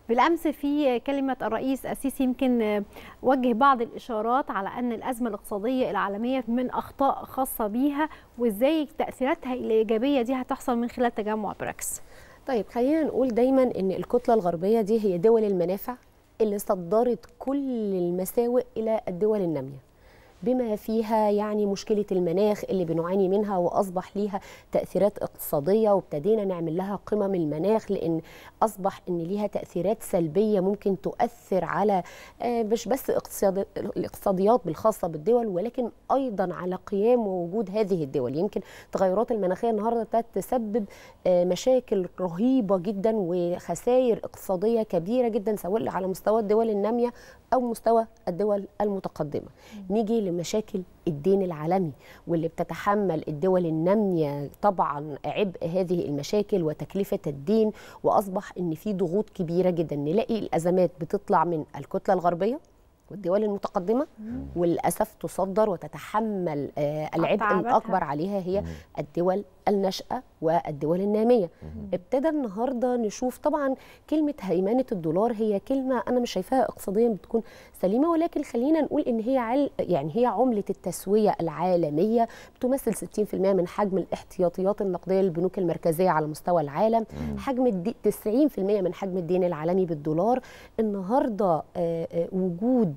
بالامس في كلمه الرئيس السيسي يمكن وجه بعض الاشارات على ان الازمه الاقتصاديه العالميه من اخطاء خاصه بيها وازاي تاثيراتها الايجابيه دي هتحصل من خلال تجمع بريكس طيب خلينا نقول دايما ان الكتله الغربيه دي هي دول المنافع اللي صدرت كل المساوئ الى الدول الناميه بما فيها يعني مشكلة المناخ اللي بنعاني منها وأصبح ليها تأثيرات اقتصادية وابتدينا نعمل لها قمم المناخ لأن أصبح أن ليها تأثيرات سلبية ممكن تؤثر على مش بس اقتصاد الاقتصاديات بالخاصة بالدول ولكن أيضا على قيام ووجود هذه الدول يمكن التغيرات المناخية النهاردة ابتدت تسبب مشاكل رهيبة جدا وخسائر اقتصادية كبيرة جدا سواء على مستوى الدول النامية أو مستوى الدول المتقدمة نيجي لمشاكل الدين العالمي واللي بتتحمل الدول النامية طبعا عبء هذه المشاكل وتكلفة الدين وأصبح أن في ضغوط كبيرة جدا نلاقي الأزمات بتطلع من الكتلة الغربية والدول المتقدمه وللاسف تصدر وتتحمل العبء الاكبر عليها هي الدول الناشئه والدول الناميه ابتدى النهارده نشوف طبعا كلمه هيمنه الدولار هي كلمه انا مش شايفاها اقتصاديا بتكون سليمه ولكن خلينا نقول ان هي عل يعني هي عمله التسويه العالميه بتمثل 60% من حجم الاحتياطيات النقديه للبنوك المركزيه على مستوى العالم حجم 90% من حجم الدين العالمي بالدولار النهارده وجود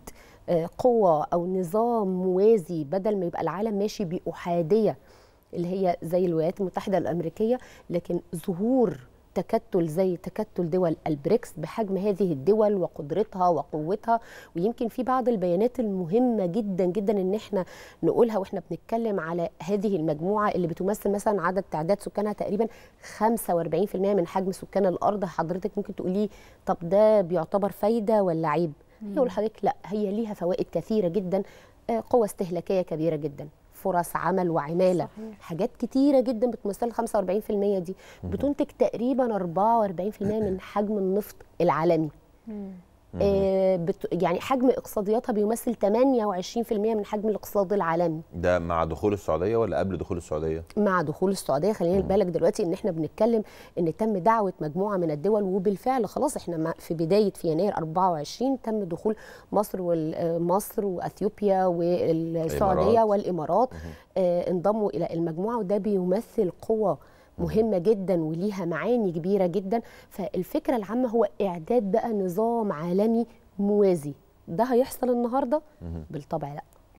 قوة أو نظام موازي بدل ما يبقى العالم ماشي بأحادية اللي هي زي الولايات المتحدة الأمريكية لكن ظهور تكتل زي تكتل دول البريكس بحجم هذه الدول وقدرتها وقوتها ويمكن في بعض البيانات المهمة جدا جدا ان احنا نقولها واحنا بنتكلم على هذه المجموعة اللي بتمثل مثلا عدد تعداد سكانها تقريبا 45% من حجم سكان الارض حضرتك ممكن تقولي طب ده بيعتبر فايدة ولا عيب؟ يقول لحضرتك لا هي ليها فوائد كثيره جدا قوه استهلاكيه كبيره جدا فرص عمل وعماله صحيح. حاجات كتيره جدا بتمثل 45% دي بتنتج تقريبا 44% من حجم النفط العالمي آه بت يعني حجم اقتصادياتها بيمثل 28% من حجم الاقتصاد العالمي ده مع دخول السعوديه ولا قبل دخول السعوديه مع دخول السعوديه خلينا بالك دلوقتي ان احنا بنتكلم ان تم دعوه مجموعه من الدول وبالفعل خلاص احنا في بدايه في يناير 24 تم دخول مصر ومصر واثيوبيا والسعوديه والامارات آه انضموا الى المجموعه وده بيمثل قوه مهمه جدا وليها معاني كبيره جدا فالفكره العامه هو اعداد بقى نظام عالمي موازي ده هيحصل النهارده بالطبع لا